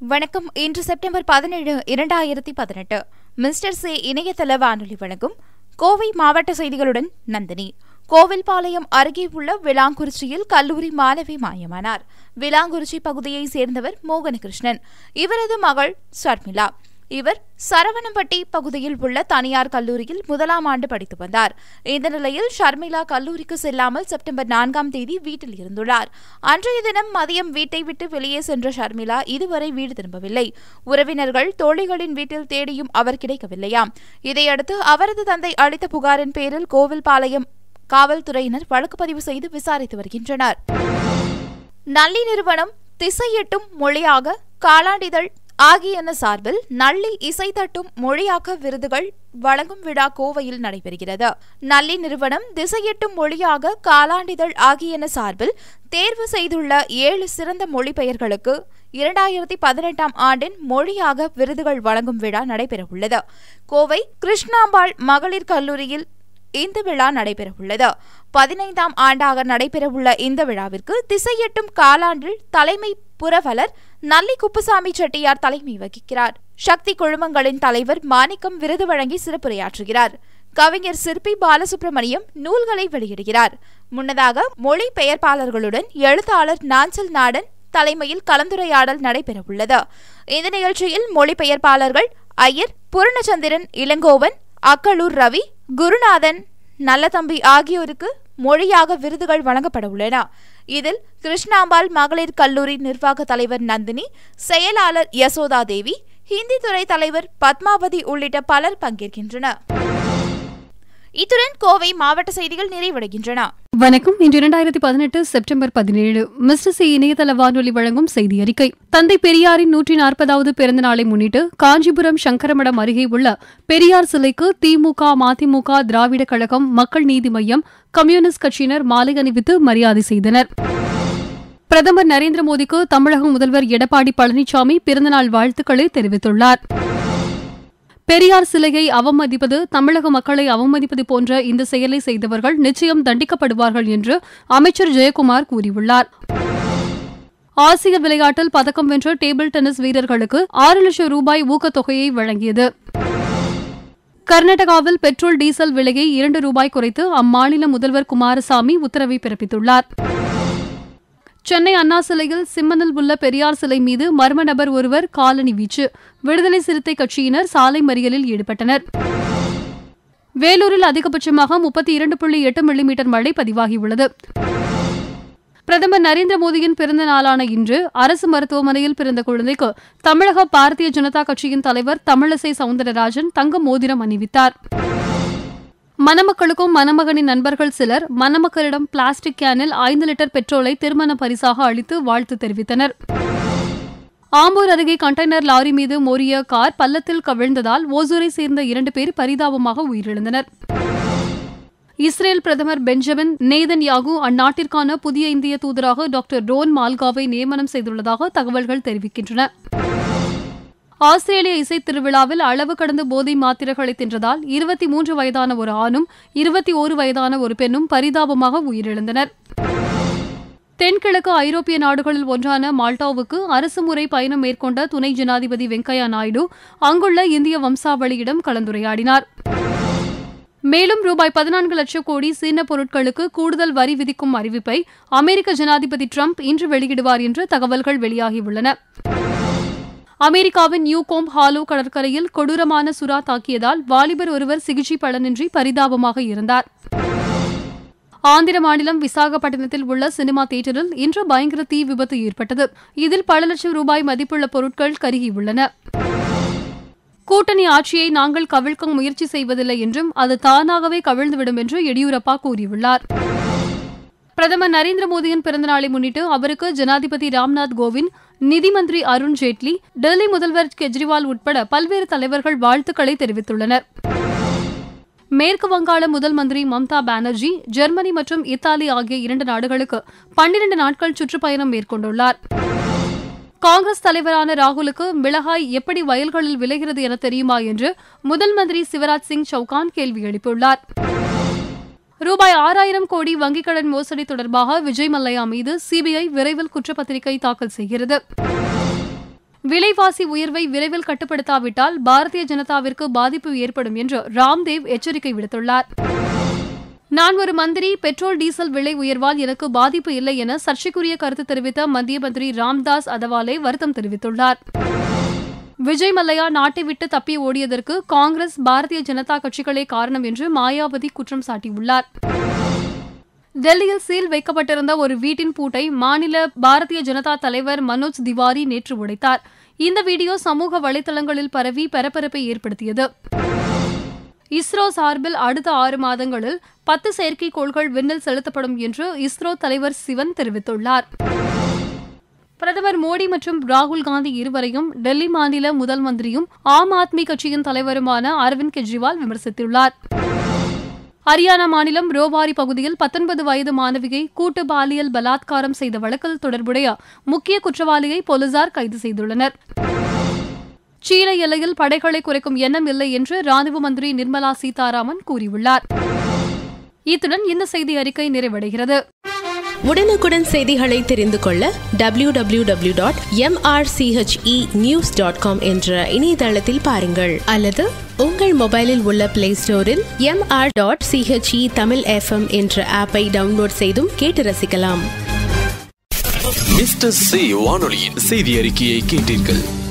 வணக்கம் இன்று செப்டம்பர் பதினேழு இரண்டாயிரத்தி பதினெட்டு மிஸ்டர் சே இணையதள வானொலி வழங்கும் கோவை மாவட்ட செய்திகளுடன் நந்தினி கோவில்பாளையம் அருகே உள்ள விளாங்குறிச்சியில் கல்லூரி மாணவி மாயமானார் விளாங்குறிச்சி பகுதியைச் சேர்ந்தவர் மோகனகிருஷ்ணன் இவரது மகள் ஷர்மிளா இவர் சரவணம்பட்டி பகுதியில் உள்ள தனியார் கல்லூரியில் முதலாம் ஆண்டு படித்து வந்தார் இந்த நிலையில் ஷர்மிளா கல்லூரிக்கு செல்லாமல் செப்டம்பர் நான்காம் தேதி வீட்டில் இருந்துள்ளார் அன்றைய தினம் மதியம் வீட்டை விட்டு வெளியே சென்ற ஷர்மிளா இதுவரை வீடு திரும்பவில்லை உறவினர்கள் தோழிகளின் வீட்டில் தேடியும் அவர் கிடைக்கவில்லையாம் இதையடுத்து அவரது தந்தை அளித்த புகாரின் பேரில் கோவில்பாளையம் காவல்துறையினர் வழக்கு பதிவு செய்து விசாரித்து வருகின்றனர் நல்லி நிறுவனம் திசையெட்டும் மொழியாக காலாண்டிதழ் ஆகியன சார்பில் நல்லி இசை தட்டும் மொழியாக்க விருதுகள் வழங்கும் விழா கோவையில் நடைபெறுகிறது நல்லி நிறுவனம் திசையெட்டும் மொழியாக காலாண்டிதழ் ஆகியன சார்பில் தேர்வு செய்துள்ள ஏழு சிறந்த மொழிபெயர்களுக்கு இரண்டாயிரத்தி பதினெட்டாம் ஆண்டின் மொழியாக விருதுகள் வழங்கும் விழா நடைபெறவுள்ளது கோவை கிருஷ்ணாம்பாள் மகளிர் கல்லூரியில் இந்த விழா நடைபெறவுள்ளது பதினைந்தாம் ஆண்டாக நடைபெறவுள்ள இந்த விழாவிற்கு திசையெட்டும் காலாண்டில் தலைமை புரவலர் நல்லி குப்புசாமி செட்டியார் தலைமை வகிக்கிறார் சக்தி குழுமங்களின் தலைவர் மாணிக்கம் விருது வழங்கி சிறப்புரையாற்றுகிறார் கவிஞர் சிற்பி பாலசுப்ரமணியம் நூல்களை வெளியிடுகிறார் முன்னதாக மொழி பெயர்ப்பாளர்களுடன் எழுத்தாளர் நாஞ்சல் நாடன் தலைமையில் கலந்துரையாடல் நடைபெறவுள்ளது இந்த நிகழ்ச்சியில் மொழிபெயர்ப்பாளர்கள் ஐயர் பூர்ணச்சந்திரன் இளங்கோவன் அக்களூர் ரவி குருநாதன் நல்லதம்பி ஆகியோருக்கு மொழியாக விருதுகள் வழங்கப்பட உள்ளன இதில் கிருஷ்ணாம்பாள் மகளிர் கல்லூரி நிர்வாக தலைவர் நந்தினி செயலாளர் யசோதா தேவி ஹிந்தி துறை தலைவர் பத்மாவதி உள்ளிட்ட பலர் பங்கேற்கின்றனர் இத்துடன் கோவை மாவட்ட செய்திகள் நிறைவடைகின்றன வணக்கம் இன்று இரண்டாயிரத்தி பதினெட்டு செப்டம்பர் பதினேழு மிஸ்டர் சி இணையதள வானொலி வழங்கும் செய்தி அறிக்கை தந்தை பெரியாரின் நூற்றி நாற்பதாவது பிறந்த நாளை முன்னிட்டு காஞ்சிபுரம் சங்கரமடம் அருகே உள்ள பெரியார் சிலைக்கு திமுக மதிமுக திராவிட கழகம் மக்கள் நீதி மய்யம் கம்யூனிஸ்ட் கட்சியினர் மாலை அணிவித்து மரியாதை செய்தனர் பிரதமர் நரேந்திர மோடிக்கு தமிழக முதல்வர் எடப்பாடி பழனிசாமி பிறந்தநாள் வாழ்த்துக்களை தெரிவித்துள்ளார் பெரியார் சிலையை அவமதிப்பது தமிழக மக்களை அவமதிப்பது போன்ற இந்த செயலை செய்தவர்கள் நிச்சயம் தண்டிக்கப்படுவார்கள் என்று அமைச்சர் ஜெயக்குமார் கூறியுள்ளார் ஆசிய விளையாட்டில் பதக்கம் வென்ற டேபிள் டென்னிஸ் வீரர்களுக்கு ஆறு லட்சம் ரூபாய் ஊக்கத்தொகையை வழங்கியது கர்நாடகாவில் பெட்ரோல் டீசல் விலையை இரண்டு ரூபாய் குறைத்து அம்மாநில முதல்வர் குமாரசாமி உத்தரவை பிறப்பித்துள்ளார் சென்னை அண்ணா சிலையில் சிம்மனில் உள்ள பெரியார் சிலை மீது மர்ம நபர் ஒருவர் காலணி வீச்சு விடுதலை சிறுத்தை கட்சியினர் சாலை மறியலில் ஈடுபட்டனர் வேலூரில் அதிகபட்சமாக முப்பத்தி இரண்டு புள்ளி எட்டு மில்லிமீட்டர் மழை பதிவாகியுள்ளது பிரதமர் நரேந்திர மோடியின் பிறந்த நாளான இன்று அரசு மருத்துவமனையில் பிறந்த குழந்தைக்கு தமிழக பாரதிய ஜனதா கட்சியின் தலைவர் தமிழிசை சவுந்தரராஜன் தங்க மோதிரம் அணிவித்தார் மணமக்களுக்கும் மணமகனின் நண்பர்கள் சிலர் மணமக்களிடம் பிளாஸ்டிக் கேனில் ஐந்து லிட்டர் பெட்ரோலை திருமண பரிசாக அளித்து வாழ்த்து தெரிவித்தனர் ஆம்பூர் அருகே கண்டெய்னர் லாரி மீது மோரிய கார் பள்ளத்தில் கவிழ்ந்ததால் ஓசூரை சேர்ந்த இரண்டு பேர் பரிதாபமாக உயிரிழந்தனர் இஸ்ரேல் பிரதமர் பெஞ்சமின் நேதன் யாகு அந்நாட்டிற்கான புதிய இந்திய தூதராக டாக்டர் ரோன் மால்காவை நியமனம் செய்துள்ளதாக தகவல்கள் தெரிவிக்கின்றன ஆஸ்திரேலிய இசைத் திருவிழாவில் அளவு கடந்த போதை மாத்திரைகளை தின்றதால் இருபத்தி மூன்று வயதான ஒரு ஆணும் இருபத்தி ஓரு வயதான ஒரு பெண்ணும் பரிதாபமாக உயிரிழந்தனர் தென்கிழக்கு ஐரோப்பிய நாடுகளில் ஒன்றான மால்டாவுக்கு அரசுமுறை பயணம் மேற்கொண்ட துணை ஜனாதிபதி வெங்கையா நாயுடு அங்குள்ள இந்திய வம்சாவளியிடம் கலந்துரையாடினார் மேலும் ரூபாய் பதினான்கு லட்சம் கோடி சீன பொருட்களுக்கு கூடுதல் வரி விதிக்கும் அறிவிப்பை அமெரிக்க ஜனாதிபதி ட்ரம்ப் இன்று வெளியிடுவார் என்று தகவல்கள் வெளியாகியுள்ளன அமெரிக்காவின் நியூகோம் ஹாலோ கடற்கரையில் கொடூரமான சுறா தாக்கியதால் வாலிபர் ஒருவர் சிகிச்சை பலனின்றி பரிதாபமாக இருந்தார் ஆந்திர மாநிலம் விசாகப்பட்டினத்தில் உள்ள சினிமா தியேட்டரில் இன்று பயங்கர தீ விபத்து ஏற்பட்டது இதில் பல லட்சம் ரூபாய் மதிப்புள்ள பொருட்கள் கருகியுள்ளன கூட்டணி ஆட்சியை நாங்கள் கவிழ்க்க முயற்சி செய்வதில்லை என்றும் அது தானாகவே கவிழ்ந்துவிடும் என்று எடியூரப்பா கூறியுள்ளார் பிரதமர் நரேந்திர மோடியின் பிறந்தநாளை முன்னிட்டு அவருக்கு ஜனாதிபதி ராம்நாத் கோவிந்த் நிதி மந்திரி அருண் ஜேட்லி டெல்லி முதல்வர் கெஜ்ரிவால் உட்பட பல்வேறு தலைவர்கள் வாழ்த்துக்களை தெரிவித்துள்ளனர் மேற்கு வங்காள முதல் மந்திரி மம்தா பானர்ஜி ஜெர்மனி மற்றும் இத்தாலி ஆகிய இரண்டு நாடுகளுக்கு பன்னிரண்டு நாட்கள் சுற்றுப்பயணம் மேற்கொண்டுள்ளார் காங்கிரஸ் தலைவரான ராகுலுக்கு மிளகாய் எப்படி வயல்களில் விளைகிறது என தெரியுமா என்று முதல் மந்திரி சிவராஜ் சிங் சௌகான் கேள்வி எழுப்பியுள்ளார் ரூபாய் ஆறாயிரம் கோடி வங்கிக் கடன் மோசடி தொடர்பாக விஜய் மல்லையா மீது சிபிஐ விரைவில் குற்றப்பத்திரிகை தாக்கல் செய்கிறது விலைவாசி உயர்வை விரைவில் கட்டுப்படுத்தாவிட்டால் பாரதிய ஜனதாவிற்கு பாதிப்பு ஏற்படும் என்று ராம்தேவ் எச்சரிக்கை விடுத்துள்ளார் நான் ஒரு மந்திரி பெட்ரோல் டீசல் விலை உயர்வால் எனக்கு பாதிப்பு இல்லை என சர்ச்சைக்குரிய கருத்து தெரிவித்த மத்திய மந்திரி ராம்தாஸ் அதவாலே வருத்தம் தெரிவித்துள்ளார் விஜய் மல்லையா நாட்டை விட்டு தப்பி ஓடியதற்கு காங்கிரஸ் பாரதிய ஜனதா கட்சிகளே காரணம் என்று மாயாவதி குற்றம் சாட்டியுள்ளார் டெல்லியில் சீல் வைக்கப்பட்டிருந்த ஒரு வீட்டின் பூட்டை மாநில பாரதிய ஜனதா தலைவர் மனோஜ் திவாரி நேற்று உடைத்தார் இந்த வீடியோ சமூக வலைதளங்களில் பரவி பரபரப்பை ஏற்படுத்தியது இஸ்ரோ சார்பில் அடுத்த ஆறு மாதங்களில் பத்து செயற்கைக்கோள்கள் விண்ணில் செலுத்தப்படும் என்று இஸ்ரோ தலைவர் சிவன் தெரிவித்துள்ளார் பிரதமர் மோடி மற்றும் ராகுல் காந்தி இருவரையும் டெல்லி மாநில முதல் மந்திரியும் ஆம் ஆத்மி கட்சியின் தலைவருமான அரவிந்த் கெஜ்ரிவால் விமர்சித்துள்ளார் ஹரியானா மாநிலம் ரோவாரி பகுதியில் பத்தொன்பது வயது மாணவியை கூட்டு பாலியல் பலாத்காரம் செய்த வழக்கில் தொடர்புடைய முக்கிய குற்றவாளியை போலீசார் கைது செய்துள்ளனர் சீன எல்லையில் படைகளை குறைக்கும் எண்ணம் இல்லை என்று ராணுவ மந்திரி நிர்மலா சீதாராமன் கூறியுள்ளார் இத்துடன் இந்த செய்தி அறிக்கை நிறைவடைகிறது உடனுக்குடன் செய்திகளை தெரிந்து கொள்ள W W W dot MRCHE news dot com என்ற இணையதளத்தில் பாருங்கள் அல்லது உங்கள் மொபைலில் உள்ள பிளே ஸ்டோரில் MR dot CHE Tamil FM என்ற ஆப்பை டவுன்லோட் செய்தும் கேட்டு ரசிக்கலாம் மிஸ்டர் சி வானொலியின் செய்தி அறிக்கையை கேட்டீர்கள்